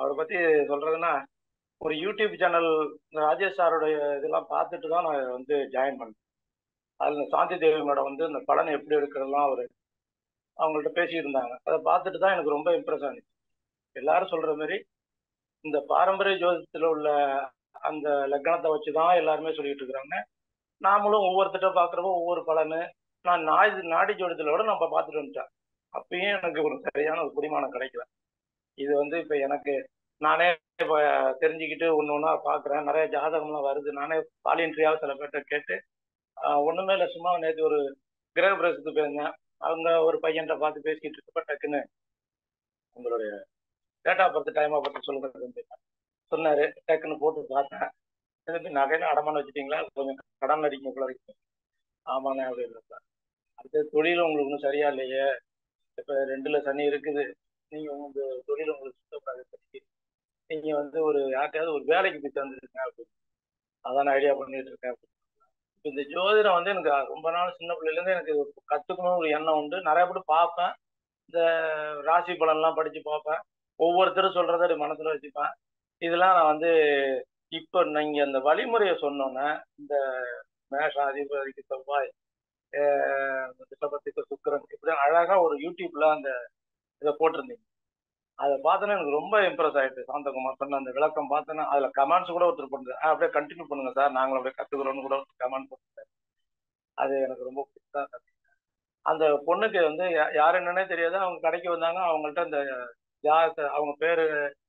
அவரை பத்தி சொல்றதுன்னா ஒரு யூடியூப் சேனல் ராஜேஷ் சாருடைய இதெல்லாம் பார்த்துட்டு தான் நான் வந்து ஜாயின் பண்ணேன் அதில் சாந்தி தேவி மேடம் வந்து இந்த பலன் எப்படி எடுக்கிறதெல்லாம் அவர் அவங்கள்ட்ட பேசிட்டு இருந்தாங்க அதை பார்த்துட்டு தான் எனக்கு ரொம்ப இம்ப்ரெஸ் ஆனிச்சு எல்லாரும் சொல்ற மாதிரி இந்த பாரம்பரிய ஜோதிடத்தில் உள்ள அந்த லக்கணத்தை வச்சு தான் எல்லாருமே சொல்லிட்டு இருக்கிறாங்க நாமளும் ஒவ்வொருத்திட்ட பார்க்குறப்போ ஒவ்வொரு பலனு நான் நாடி நாடி ஜோதிடத்தோட நம்ம பார்த்துட்டு வந்துட்டேன் அப்பயும் எனக்கு ஒரு சரியான ஒரு புரிமானம் கிடைக்கல இது வந்து இப்போ எனக்கு நானே இப்போ தெரிஞ்சுக்கிட்டு ஒன்று ஒன்றா பார்க்குறேன் நிறைய ஜாதகம்லாம் வருது நானே பாலியன்ட்ரியாக சில பேர்கிட்ட கேட்டு ஆஹ் ஒண்ணுமே இல்லை சும்மா நேற்று ஒரு கிரக பிரவேசத்துக்கு போயிருந்தேன் அவங்க ஒரு பையன்கிட்ட பார்த்து பேசிக்கிட்டு இருக்கப்ப டக்குன்னு உங்களுடைய date of birth time of birth சொல்லுங்க சொன்னாரு டக்குன்னு போட்டு பார்த்தேன் திருப்பி நகையில அடமான வச்சுட்டீங்களா கொஞ்சம் கடன் அடிக்க போல இருக்கு ஆமாண்ணே அப்படின்னு சார் அடுத்த தொழில் உங்களுக்கு ஒன்றும் சரியா இல்லையே இப்போ ரெண்டுல சனி இருக்குது நீங்க உங்க தொழில் உங்களுக்கு சுத்தப்படாது நீங்க வந்து ஒரு யார்ட்டையாவது ஒரு வேலைக்கு போய் தந்துருக்கேன் அப்படின்னு அதான் ஐடியா பண்ணிட்டு இருக்கேன் அப்படின்னு. இப்ப இந்த ஜோதிடம் வந்து எனக்கு ரொம்ப நாள் சின்ன பிள்ளையிலேருந்து எனக்கு கற்றுக்கணும்னு ஒரு எண்ணம் உண்டு நிறைய பேர் பார்ப்பேன் இந்த ராசி பலன்லாம் படித்து பார்ப்பேன் ஒவ்வொருத்தரும் சொல்கிறத அப்படி மனசில் வச்சுப்பேன் இதெல்லாம் நான் வந்து இப்போ நீங்கள் அந்த வழிமுறையை சொன்னோன்னே இந்த மேஷம் அதிபதிக்கு செவ்வாய் ஆஹ் ரிஷபத்துக்கு சுக்கிரன் இப்படி அழகாக ஒரு யூடியூப்ல அந்த இதை போட்டிருந்தீங்க அதை பார்த்தோன்னா எனக்கு ரொம்ப இம்ப்ரெஸ் ஆயிடுச்சு சாந்தகுமார் சொன்ன அந்த விளக்கம் பார்த்தோன்னா அதுல கமெண்ட்ஸ் கூட ஒருத்தர் பண்ணுறது அப்படியே கண்டினியூ பண்ணுங்க சார் நாங்களும் அப்படியே கத்துக்கிறோம்னு கூட ஒருத்தர் கமெண்ட் பண்ணுறாரு அது எனக்கு ரொம்ப பிடிச்சா அந்த பொண்ணுக்கு வந்து யா- யார் என்னன்னே தெரியாது அவங்க கடைக்கு வந்தாங்க அவங்கள்ட்ட அந்த ஜாதகத்தை அவங்க பேரு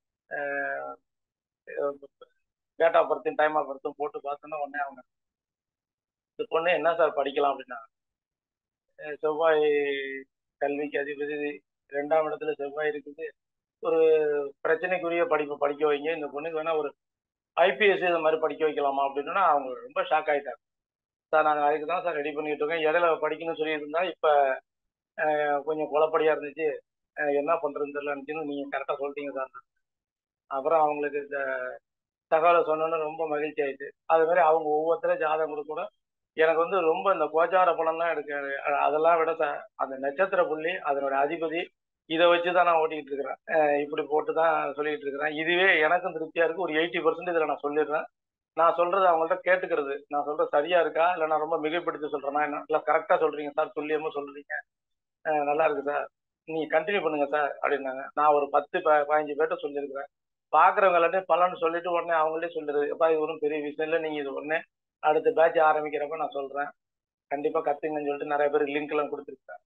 டேட் ஆஃப் பர்த்தும் டைம் ஆஃப் பர்த்தும் போட்டு பார்த்தோன்னா உடனே அவங்க இந்த பொண்ணு என்ன சார் படிக்கலாம் அப்படின்னா அஹ் செவ்வாய் கல்விக்கு அதிபதி ரெண்டாம் இடத்துல செவ்வாய் இருக்குது ஒரு பிரச்சனைக்குரிய படிப்பு படிக்க வைங்க இந்த பொண்ணுக்கு வேணா ஒரு ஐபிஎஸ் இது மாதிரி படிக்க வைக்கலாமா அப்படின்னா அவங்க ரொம்ப ஷாக் ஆயிட்டாங்க சார் நாங்கள் அதுக்கு தான் சார் ரெடி பண்ணிட்டு இருக்கோம் இடையில படிக்கணும்னு சொல்லிட்டு இருந்தா இப்போ கொஞ்சம் குழப்படியா இருந்துச்சு அஹ் என்ன பண்றதுன்னு தெரியலன்னு நீங்க கரெக்டாக சொல்லிட்டீங்க சார் அப்புறம் அவங்களுக்கு இந்த தகவலை சொன்னோன்னு ரொம்ப மகிழ்ச்சி ஆயிடுச்சு அது மாதிரி அவங்க ஒவ்வொருத்தரும் ஜாதகம் கொடுக்க கூட எனக்கு வந்து ரொம்ப இந்த கோச்சார பலன்லாம் எடுக்க அதெல்லாம் விட சார் அந்த நட்சத்திர புள்ளி அதனோட அதிபதி இதை வச்சு தான் நான் ஓட்டிக்கிட்டு இருக்கிறேன் அஹ் இப்படி போட்டு தான் சொல்லிட்டு இருக்கிறேன் இதுவே எனக்கும் திருப்தியா இருக்கு ஒரு எயிட்டி பர்சன்ட் இதில் நான் சொல்லிடுறேன் நான் சொல்றது அவங்கள்ட்ட கேட்டுக்கிறது நான் சொல்றது சரியா இருக்கா இல்லை நான் ரொம்ப மிகைப்படுத்தி சொல்றேன்னா என்ன இல்லை கரெக்டாக சொல்றீங்க சார் துல்லியமா சொல்றீங்க அஹ் நல்லா இருக்கு சார் நீங்க கண்டினியூ பண்ணுங்க சார் அப்படின்னாங்க நான் ஒரு பத்து ப- பதினஞ்சு பேர்ட்ட சொல்லியிருக்கிறேன் பார்க்குறவங்க எல்லாத்தையும் பலன்னு சொல்லிட்டு உடனே அவங்களே சொல்லிடுது எப்பா இது ஒன்றும் பெரிய விஷயம் இல்லை நீங்க இது உடனே அடுத்த பேட்ச் ஆரம்பிக்கிறப்ப நான் சொல்றேன் கண்டிப்பா கத்துங்கன்னு சொல்லிட்டு நிறைய பேர் லிங்க் எல்லாம் கொடுத்துருக்கேன்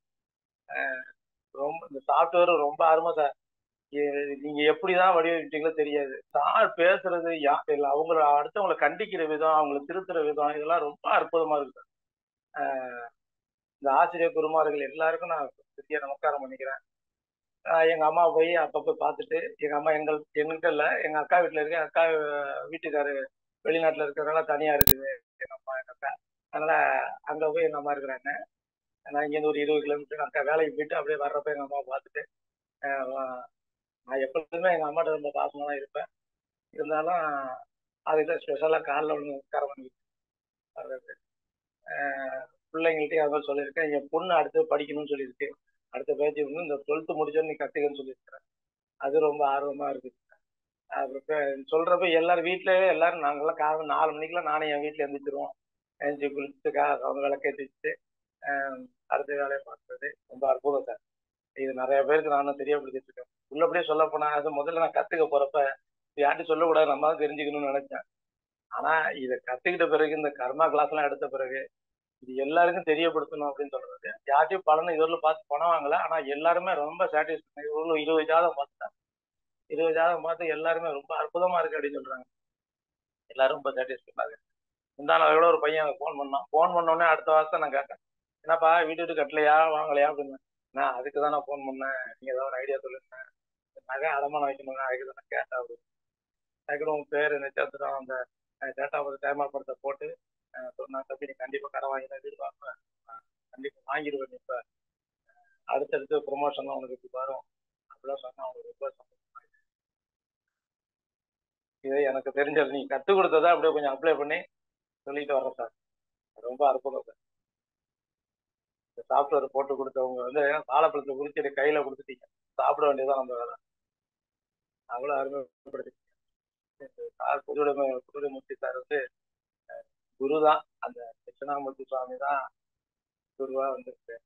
ரொம்ப இந்த சாஃப்ட்வேர் ரொம்ப அருமை சார் எ- நீங்க எப்படிதான் வடிவமைப்பீங்களோ தெரியாது சார் பேசுறது யா இல்லை அவங்கள அடுத்தவங்களை கண்டிக்கிற விதம் அவங்கள திருத்துற விதம் இதெல்லாம் ரொம்ப அற்புதமா இருக்கு சார் ஆஹ் இந்த ஆசிரியர் குருமார்கள் எல்லாருக்கும் நான் பெரிய நமஸ்காரம் பண்ணிக்கிறேன் ஆஹ் எங்க அம்மா போய் அப்பப்போ பார்த்துட்டு எங்க அம்மா எங்கள் எங்கிட்ட இல்லை எங்க அக்கா வீட்டுல இருக்க அக்கா வீட்டுக்காரு வெளிநாட்டுல இருக்கிறதுனால தனியா இருக்குது எங்க அம்மா எங்க அக்கா அதனால அங்க போய் எங்க அம்மா இருக்கிறாங்க நான் இங்கேருந்து ஒரு இருபது கிலோமீட்டர் அக்கா வேலைக்கு போயிட்டு அப்படியே வர்றப்ப எங்க அம்மா பார்த்துட்டு ஆஹ் வா- நான் எப்பொழுதுமே எங்க அம்மாட்ட ரொம்ப பாசமா தான் இருப்பேன் இருந்தாலும் அதுக்கு ஸ்பெஷலா காலில் ஒன்று உட்கார பண்ணி வர்றது ஆஹ் பிள்ளைங்கள்ட்டயும் அது மாதிரி சொல்லியிருக்கேன் என் பொண்ணு அடுத்து படிக்கணும்னு சொல்லியிருக்கு அடுத்த பேச்சு வந்து இந்த டுவெல்த்து முடிச்சோன்னு நீ கத்துக்கன்னு சொல்லியிருக்கிறேன் அது ரொம்ப ஆர்வமா இருக்கு அப்புறம் இப்ப சொல்றப்ப எல்லாரும் வீட்லயே எல்லாரும் நாங்கெல்லாம் காலையில் நாலு மணிக்கெல்லாம் நானே என் வீட்டுல எழுந்திரிச்சிருவோம் எழுந்துச்சு குளிச்சுட்டு கா அவங்க விளக்கேற்றி வச்சுட்டு ஆஹ் அடுத்த வேலையை பார்க்கறது ரொம்ப அற்புதம் சார் இது நிறைய பேருக்கு நானும் தெரியப்படுத்திட்டு இருக்கேன் உள்ளபடியே சொல்ல போனா அது முதல்ல நான் கத்துக்க போறப்ப யார்ட்டும் சொல்லக்கூடாது நம்ம தான் தெரிஞ்சுக்கணும்னு நினைச்சேன் ஆனா இதை கத்துக்கிட்ட பிறகு இந்த கர்மா கிளாஸ் எல்லாம் எடுத்த பிறகு இது எல்லாருக்கும் தெரியப்படுத்தணும் அப்படின்னு சொல்றது யார்ட்டையும் பலன் இதுவரை பார்த்து பணம் வாங்கல ஆனா எல்லாருமே ரொம்ப சாட்டிஸ்ஃபை இவ்வளவு இருபது ஜாதகம் பார்த்துட்டேன் இருபது ஜாதகம் பார்த்து எல்லாருமே ரொம்ப அற்புதமா இருக்கு அப்படின்னு சொல்றாங்க எல்லாரும் ரொம்ப சாட்டிஸ்ஃபை முந்தான கூட ஒரு பையன் ஃபோன் பண்ணான் ஃபோன் பண்ணோடனே அடுத்த வாரத்தை நான் கேட்டேன் என்னப்பா வீட்டு வீட்டு கட்டலையா வாங்கலையா அப்படின்னு நான் அதுக்கு தான் நான் ஃபோன் பண்ணேன் நீங்க ஏதாவது ஒரு ஐடியா சொல்லுங்க நகை அடமானம் வைக்கணும் அதுக்கு தான் நான் கேட்டேன் அப்படின்னு அதுக்கு உங்க பேரு நட்சத்திரம் அந்த டேட்டா பர்த் டைம் ஆஃப் பர்த்தை போட்டு அஹ் சொன்னா தம்பி நீ கண்டிப்பா கடை வாங்கி தான் வீடு வாங்குவேன் அஹ் கண்டிப்பா வாங்கிடுவேன் இப்ப அடுத்தடுத்து ப்ரொமோஷன்லாம் உனக்கு இப்படி வரும் அப்படிலாம் சொன்னா அவங்க ரொம்ப சந்தோஷமா இருக்கு. இது எனக்கு தெரிஞ்சது நீ கற்றுக் கொடுத்ததை அப்படியே கொஞ்சம் அப்ளை பண்ணி சொல்லிட்டு வர்றேன் சார் ரொம்ப அற்புதம் சார் இந்த சாஃப்ட்வேர் போட்டு கொடுத்தவங்க வந்து வாழைப்பழத்தை குறிச்சிட்டு கையில கொடுத்துட்டீங்க சாப்பிட வேண்டியதான் நம்ம வேலை அவ்வளோ அருமைப்படுத்தி சார் புதுவுடைமை புதுவுடைமூர்த்தி சார் வந்து குரு தான் அந்த தட்சிணாமூர்த்தி சுவாமி தான் குருவா வந்திருக்கு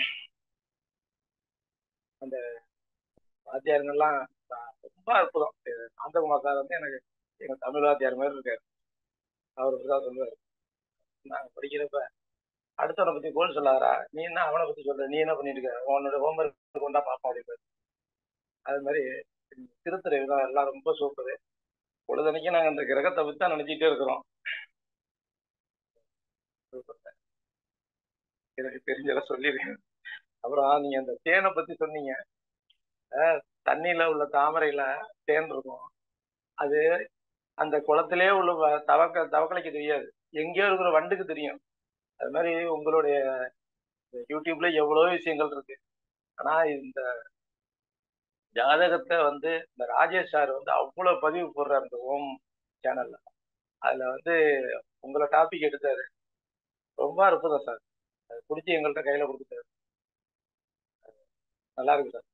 அந்த வாத்தியாருங்கெல்லாம் ரொம்ப அற்புதம் சாந்தகுமார் சார் வந்து எனக்கு எங்க தமிழ் வாத்தியார் மாதிரி இருக்காரு அவர் தான் சொல்லுவார் நாங்க படிக்கிறப்ப அடுத்தவனை பத்தி கோல் சொல்லாதரா நீ என்ன அவனை பத்தி சொல்ற நீ என்ன பண்ணிட்டு இருக்க உன்னோட ஹோம்ஒர்க் கொண்டா பார்ப்போம் அப்படின்னு அது மாதிரி திருத்துறை தான் எல்லாம் ரொம்ப சூப்பரு பொழுதனைக்கும் நாங்க இந்த கிரகத்தை பத்தி தான் நினைச்சிட்டே இருக்கிறோம் எனக்கு தெரிஞ்சத சொல்லிருக்கேன் அப்புறம் நீங்க அந்த தேனை பத்தி சொன்னீங்க தண்ணியில உள்ள தாமரையில தேன் இருக்கும் அது அந்த குளத்திலே உள்ள தவக்க தவக்கலைக்கு தெரியாது எங்கேயோ இருக்கிற வண்டுக்கு தெரியும் அது மாதிரி உங்களுடைய யூடியூப்ல எவ்வளோ விஷயங்கள் இருக்கு ஆனா இந்த ஜாதகத்தை வந்து இந்த ராஜேஷ் சார் வந்து அவ்வளவு பதிவு போடுறாரு இந்த ஓம் சேனல்ல அதுல வந்து உங்களை டாபிக் எடுத்தாரு ரொம்ப அற்புதம் சார் அது பிடிச்சி எங்கள்கிட்ட கையில கொடுத்துட்டாரு நல்லா இருக்கு சார்